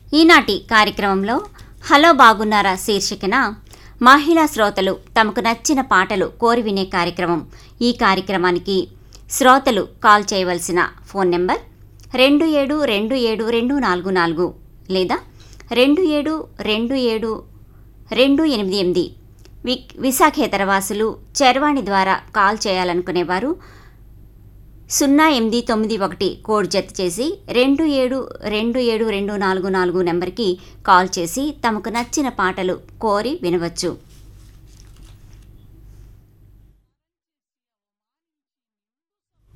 ఈనాటి కార్యక్రమంలో హలో బాగున్నారా శీర్షికన మహిళా శ్రోతలు తమకు నచ్చిన పాటలు కోరి వినే కార్యక్రమం ఈ కార్యక్రమానికి శ్రోతలు కాల్ చేయవలసిన ఫోన్ నెంబర్ రెండు ఏడు రెండు ఏడు రెండు నాలుగు నాలుగు లేదా రెండు ఏడు రెండు ఏడు రెండు ఎనిమిది ఎనిమిది వి విశాఖేతర వాసులు చరవాణి ద్వారా కాల్ చేయాలనుకునేవారు సున్నా ఎనిమిది తొమ్మిది ఒకటి కోడ్ జత చేసి రెండు ఏడు రెండు ఏడు రెండు నాలుగు నాలుగు నెంబర్కి కాల్ చేసి తమకు నచ్చిన పాటలు కోరి వినవచ్చు